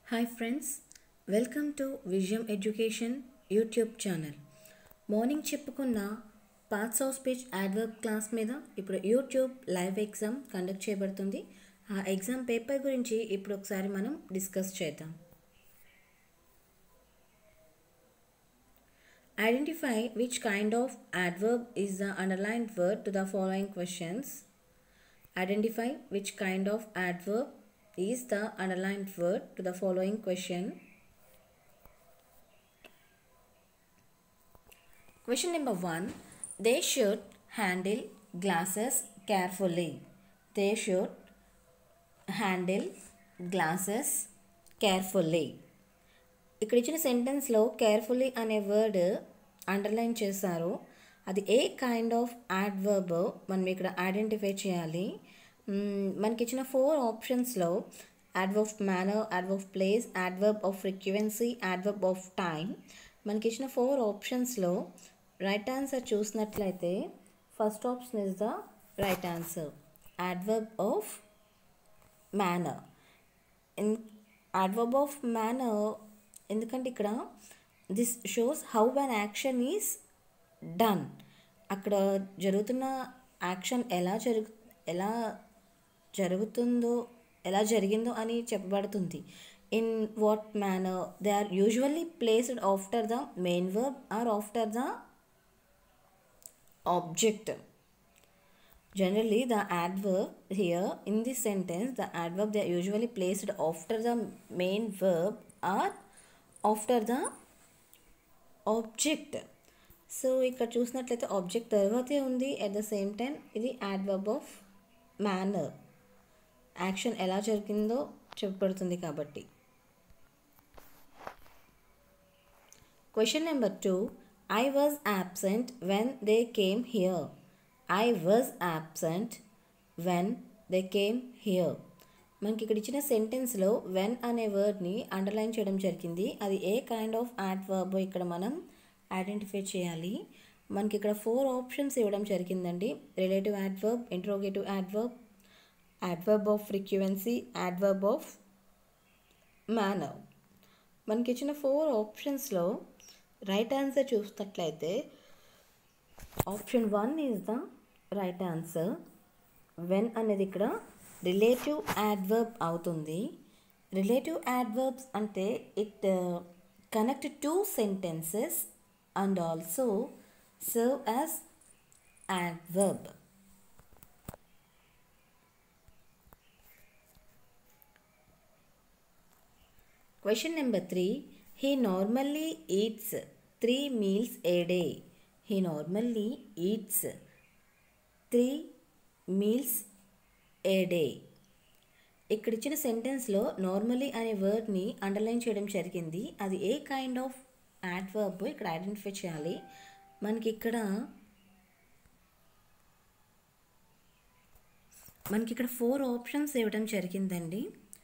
Hi friends welcome to Vijayam education YouTube channel morning చెప్పుకున్న parts of speech adverb class మీద ఇప్పుడు YouTube live exam conduct చేయబడుతుంది ఆ exam paper గురించి ఇప్పుడు ఒకసారి మనం డిస్కస్ చేద్దాం identify which kind of adverb is the underlined word to the following questions. Identify which kind of adverb is the underlined word to the following question. Question number one They should handle glasses carefully. They should handle glasses carefully. ఇక్కడ ఇచ్చిన సెంటెన్స్లో carefully అనే word underline చేశారు అది ఏ kind of adverb మనం ఇక్కడ identify చేయాలి మ్మ్, మనకి ఇచ్చిన ఫోర్ ఆప్షన్స్లో adverb of manner adverb of place adverb of frequency adverb of time మనకి ఇచ్చిన ఫోర్ ఆప్షన్స్లో రైట్ ఆన్సర్ చూసినట్లయితే first option is the right answer adverb of manner in adverb of manner ఎందుకంటే ఇక్కడ this shows how an action is done అక్కడ జరుగుతున్న action ఎలా జరుగు ఎలా జరుగుతుందో ఎలా జరిగిందో అని చెప్పబడుతుంది in what manner they are usually placed after the main verb or after the object Generally, the adverb here in this sentence, the adverb they are usually placed after the main verb or after the object. So ఇక్కడ చూసినట్లయితే object తర్వాతే ఉంది at the same time ఇది adverb of manner action ఎలా జరిగిందో చెప్పబడుతుంది కాబట్టి question number two I was absent when they came here I was absent when they came here మనకి ఇక్కడ ఇచ్చిన సెంటెన్స్లో వెన్ అనే వర్డ్ని అండర్లైన్ చేయడం జరిగింది అది ఏ కైండ్ ఆఫ్ యాడ్వర్బ్ ఇక్కడ మనం ఐడెంటిఫై చేయాలి మనకి ఇక్కడ ఫోర్ ఆప్షన్స్ ఇవ్వడం జరిగిందండి relative adverb interrogative adverb adverb of frequency adverb of manner మనకి ఇచ్చిన ఫోర్ ఆప్షన్స్లో రైట్ ఆన్సర్ చూసినట్లయితే option one is the right answer when అనేది ఇక్కడ రిలేటివ్ యాడ్వర్బ్ అవుతుంది రిలేటివ్ యాడ్వర్బ్స్ అంటే it connect two sentences and also serve as adverb Question number three He normally eats three meals a day. He normally eats three meals a day. ఇక్కడ ఇచ్చిన సెంటెన్స్లో normally అనే వర్డ్ని underline చేయడం జరిగింది అది ఏ కైండ్ ఆఫ్ యాడ్వర్బ్ ఇక్కడ identify చేయాలి మనకి ఇక్కడ మనకి ఇక్కడ ఫోర్ ఆప్షన్స్ ఇవ్వడం జరిగిందండి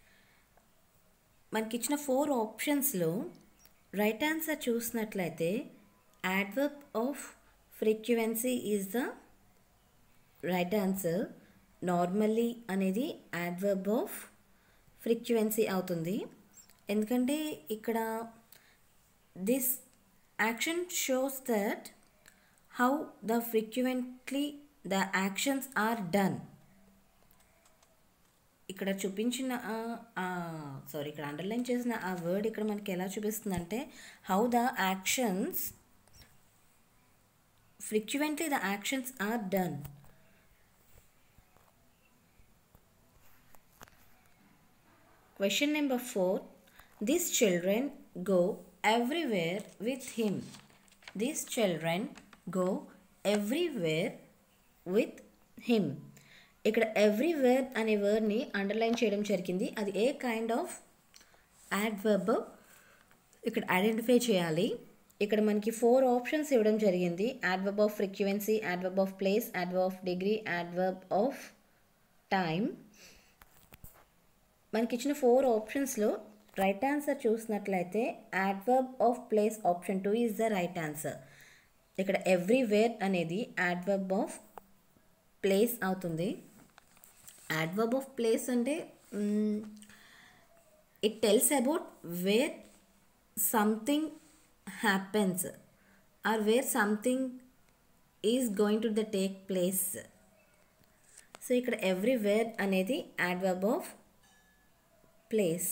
మనకి ఇచ్చిన ఫోర్ ఆప్షన్స్లో రైట్ ఆన్సర్ చూసినట్లయితే adverb of frequency is the right answer normally అనేది యాడ్వర్బ్ ఆఫ్ ఫ్రీక్వెన్సీ అవుతుంది ఎందుకంటే ఇక్కడ this action shows that how the frequently the actions are done ఇక్కడ చూపించిన సారీ ఇక్కడ అండర్లైన్ చేసిన ఆ వర్డ్ ఇక్కడ మనకి ఎలా చూపిస్తుందంటే how the actions frequently the actions are done question number four this children go everywhere with him this children go everywhere with him ఇక్కడ ఎవ్రీవేర్ అనే వర్డ్ని అండర్లైన్ చేయడం జరిగింది అది ఏ కైండ్ ఆఫ్ యాడ్వర్బ్ ఇక్కడ ఐడెంటిఫై చేయాలి ఇక్కడ మనకి ఫోర్ ఆప్షన్స్ ఇవ్వడం జరిగింది adverb of frequency adverb of place adverb of degree adverb of time మనకి ఇచ్చిన ఫోర్ ఆప్షన్స్లో రైట్ ఆన్సర్ చూసినట్లయితే adverb of place option two is the right answer ఇక్కడ ఎవ్రీవేర్ అనేది యాడ్వర్బ్ ఆఫ్ ప్లేస్ అవుతుంది యాడ్వర్బ్ ఆఫ్ ప్లేస్ అంటే hmm, it tells about where something happens or where something is going to the take place so ఇక్కడ everywhere అనేది adverb of place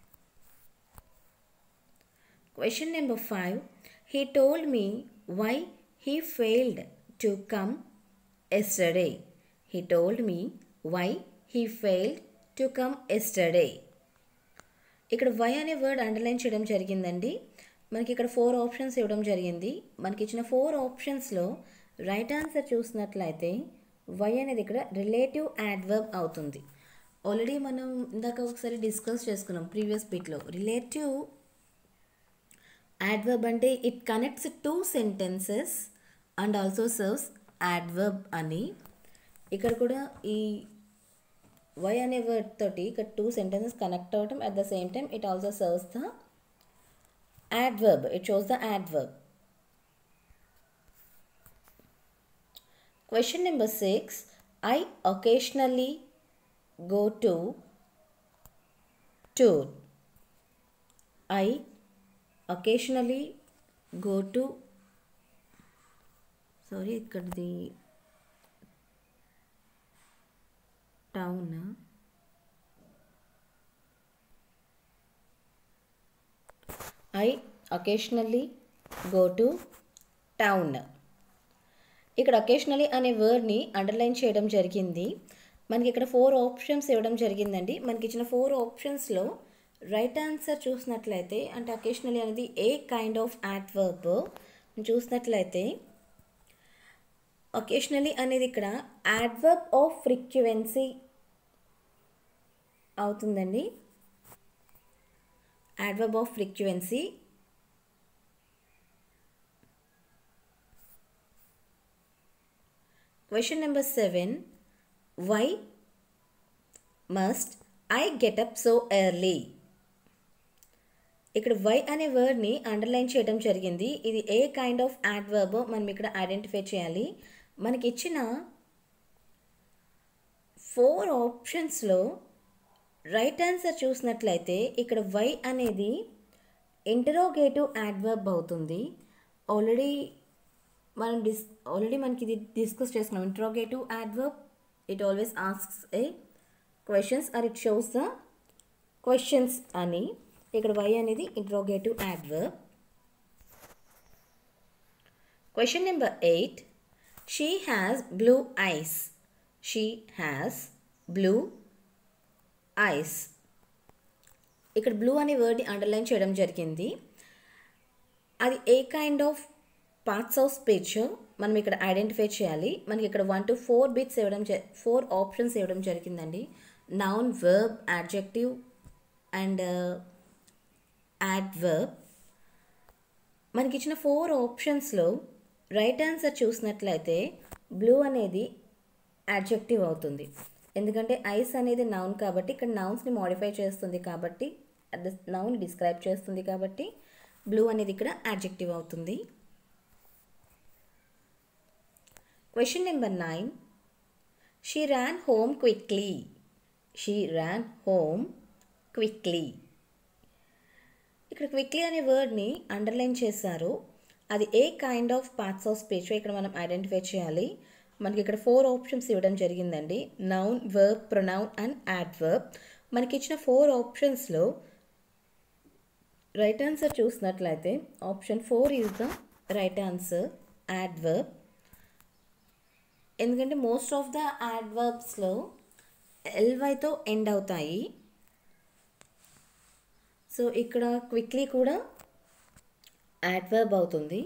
question number five he told me why he failed to come yesterday he told me why he failed to come yesterday ఇక్కడ why అనే word underline చేయడం జరిగిందండి మనకి ఇక్కడ four options ఇవ్వడం జరిగింది మనకి ఇచ్చిన ఫోర్ ఆప్షన్స్లో రైట్ ఆన్సర్ చూసినట్లయితే వై అనేది ఇక్కడ రిలేటివ్ యాడ్వర్బ్ అవుతుంది ఆల్రెడీ మనం ఇందాక ఒకసారి డిస్కస్ చేసుకున్నాం ప్రీవియస్ బిట్లో రిలేటివ్ యాడ్వర్బ్ అంటే it connects two sentences and also serves adverb అని ఇక్కడ కూడా ఈ వై అనే వర్డ్ తోటి ఇక్కడ టూ సెంటెన్సెస్ కనెక్ట్ అవ్వటం at the same time it also serves the adverb it shows the adverb question number 6 i occasionally go to tour i occasionally go to sorry ఇక్కడది town I occasionally go to town ఇక్కడ occasionally అనే వర్డ్ని underline చేయడం జరిగింది మనకి ఇక్కడ four options ఇవ్వడం జరిగిందండి మనకి ఇచ్చిన ఫోర్ ఆప్షన్స్లో రైట్ ఆన్సర్ చూసినట్లయితే అంటే అకేషనలీ అనేది ఏ కైండ్ ఆఫ్ యాడ్వర్బ్ చూసినట్లయితే ఒకేషనలీ అనేది ఇక్కడ యాడ్వర్బ్ ఆఫ్ ఫ్రీక్వెన్సీ అవుతుందండి adverb of frequency question number 7 why must i get up so early ఇక్కడ వై అనే వర్డ్ని అండర్లైన్ చేయడం జరిగింది ఇది ఏ కైండ్ ఆఫ్ యాడ్వర్బ్ మనం ఇక్కడ ఐడెంటిఫై చేయాలి మనకి ఇచ్చిన ఫోర్ ఆప్షన్స్లో రైట్ ఆన్సర్ చూసినట్లయితే ఇక్కడ వై అనేది ఇంటరోగేటివ్ యాడ్వర్బ్ అవుతుంది ఆల్రెడీ మనం డిస్ ఆల్రెడీ మనకి ఇది డిస్కస్ చేసుకున్నాం interrogative adverb it always asks a questions or it shows the questions అని ఇక్కడ వై అనేది interrogative adverb question number eight she has blue eyes she has blue eyes ఇక్కడ blue అనే వర్డ్ని అండర్లైన్ చేయడం జరిగింది అది ఏ kind of parts of speech మనం ఇక్కడ ఐడెంటిఫై చేయాలి మనకి ఇక్కడ వన్ టు ఫోర్ బిట్స్ ఇవ్వడం ఫోర్ ఆప్షన్స్ ఇవ్వడం జరిగిందండి noun verb adjective and adverb మనకి ఇచ్చిన ఫోర్ ఆప్షన్స్లో రైట్ ఆన్సర్ చూసినట్లయితే బ్లూ అనేది యాడ్జెక్టివ్ అవుతుంది ఎందుకంటే ఐస్ అనేది నౌన్ కాబట్టి ఇక్కడ నౌన్స్ని మోడిఫై చేస్తుంది కాబట్టి నౌన్ డిస్క్రైబ్ చేస్తుంది కాబట్టి బ్లూ అనేది ఇక్కడ యాడ్జెక్టివ్ అవుతుంది question number nine she ran home quickly she ran home quickly ఇక్కడ క్విక్లీ అనే వర్డ్ని అండర్లైన్ చేశారు అది ఏ kind of parts of speech ఇక్కడ మనం ఐడెంటిఫై చేయాలి మనకి ఇక్కడ ఫోర్ ఆప్షన్స్ ఇవ్వడం జరిగిందండి noun verb pronoun and adverb మనకి ఇచ్చిన ఫోర్ ఆప్షన్స్లో రైట్ ఆన్సర్ చూసినట్లయితే option four is the right answer adverb ఎందుకంటే మోస్ట్ ఆఫ్ ద యాడ్వర్బ్స్లో ఎల్వైతో ఎండ్ అవుతాయి సో ఇక్కడ క్విక్లీ కూడా యాడ్వర్బ్ అవుతుంది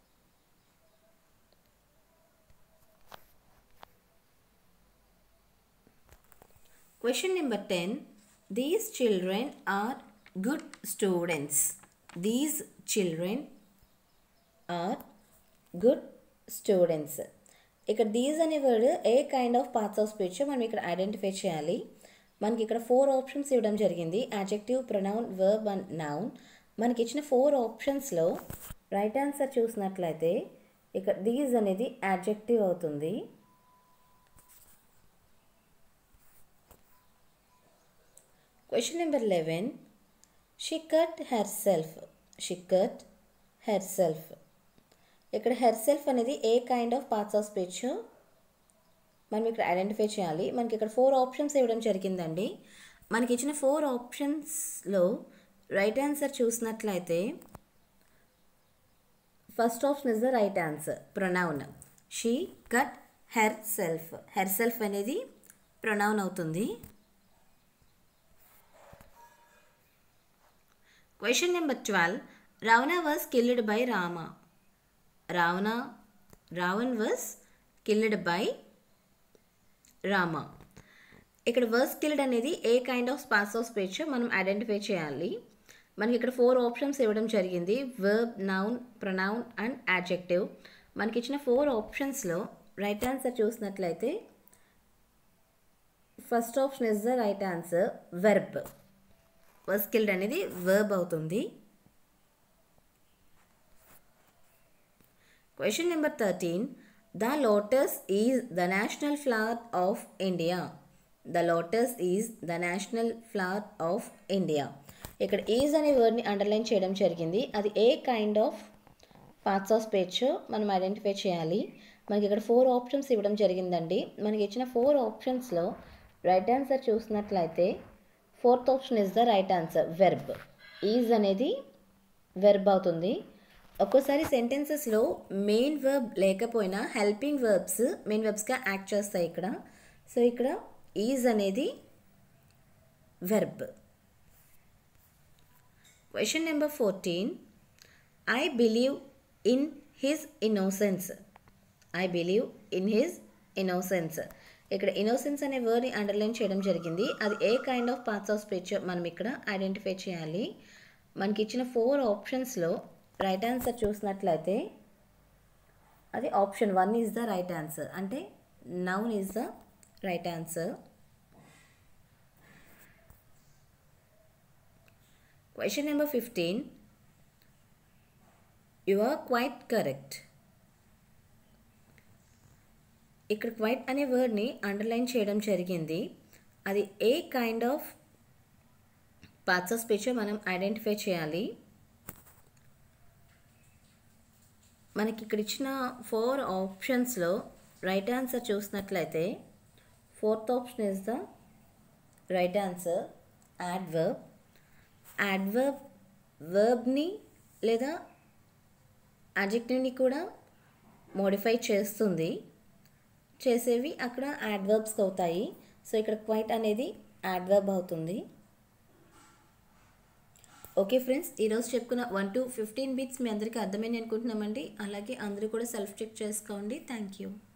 Question number 10 These children are good students. These children are good students. ఇక్కడ దీస్ అనే వర్డ్ ఏ kind of parts of speech మనం ఇక్కడ ఐడెంటిఫై చేయాలి మనకి ఇక్కడ ఫోర్ ఆప్షన్స్ ఇవ్వడం జరిగింది adjective pronoun verb and noun మనకి ఇచ్చిన ఫోర్ ఆప్షన్స్లో రైట్ ఆన్సర్ చూసినట్లయితే ఇక్కడ దీస్ అనేది యాడ్జెక్టివ్ అవుతుంది Question number 11 she cut herself she cut herself ఇక్కడ హెర్ సెల్ఫ్ అనేది ఏ kind of parts of speech మనం ఇక్కడ ఐడెంటిఫై చేయాలి మనకి ఇక్కడ ఫోర్ ఆప్షన్స్ ఇవ్వడం జరిగిందండి మనకి ఇచ్చిన ఫోర్ ఆప్షన్స్లో రైట్ ఆన్సర్ చూసినట్లయితే first option is the right answer pronoun she cut herself herself అనేది ప్రొనౌన్ అవుతుంది question number twelve Ravana was killed by Rama Ravana Ravan was killed by Rama ఇక్కడ వర్స్ కిల్డ్ అనేది ఏ కైండ్ ఆఫ్ స్పాస్ ఆఫ్ స్పీచ్ మనం identify చేయాలి మనకి ఇక్కడ ఫోర్ ఆప్షన్స్ ఇవ్వడం జరిగింది verb noun pronoun and adjective మనకి ఇచ్చిన ఫోర్ ఆప్షన్స్లో రైట్ ఆన్సర్ చూసినట్లయితే first option is the right answer verb was killed అనేది వర్బ్ అవుతుంది question number thirteen the lotus is the national flower of India the lotus is the national flower of India ఇక్కడ is అనే వర్డ్ని underline చేయడం జరిగింది అది ఏ kind of parts of speech మనం ఐడెంటిఫై చేయాలి మనకి ఇక్కడ ఫోర్ ఆప్షన్స్ ఇవ్వడం జరిగిందండి మనకి ఇచ్చిన ఫోర్ ఆప్షన్స్లో రైట్ ఆన్సర్ చూసినట్లయితే fourth option is the right answer verb is అనేది వెర్బ్ అవుతుంది ఒక్కోసారి సెంటెన్సెస్లో మెయిన్ వర్బ్ లేకపోయినా హెల్పింగ్ వర్బ్స్ మెయిన్ వర్బ్స్గా యాక్ట్ చేస్తాయి ఇక్కడ సో ఇక్కడ ఈజ్ అనేది verb question number fourteen I believe in his innocence I believe in his innocence ఇక్కడ ఇన్నోసెన్స్ అనే వర్డ్ని అండర్లైన్ చేయడం జరిగింది అది ఏ kind of parts of speech మనం ఇక్కడ ఐడెంటిఫై చేయాలి మనకి ఇచ్చిన ఫోర్ ఆప్షన్స్లో రైట్ ఆన్సర్ చూసినట్లయితే అది option one is the right answer అంటే noun is the right answer question number fifteen you are quite correct ఇక్కడ క్వైట్ అనే వర్డ్ని అండర్లైన్ చేయడం జరిగింది అది ఏ kind of parts of speech మనం ఐడెంటిఫై చేయాలి మనకి ఇక్కడ ఇచ్చిన ఫోర్ ఆప్షన్స్లో రైట్ ఆన్సర్ చూసినట్లయితే fourth option is the right answer adverb adverb వర్బ్ని లేదా అజెక్టివ్ని కూడా మోడిఫై చేస్తుంది చేసేవి అక్కడ యాడ్వర్బ్స్ అవుతాయి సో ఇక్కడ క్వైట్ అనేది యాడ్వర్బ్ అవుతుంది ఓకే ఫ్రెండ్స్ ఈరోజు చెప్పుకున్న వన్ టు ఫిఫ్టీన్ బీట్స్ మీ అందరికీ అర్థమైంది అనుకుంటున్నామండి అలాగే అందరూ కూడా సెల్ఫ్ చెక్ చేసుకోండి థ్యాంక్ యూ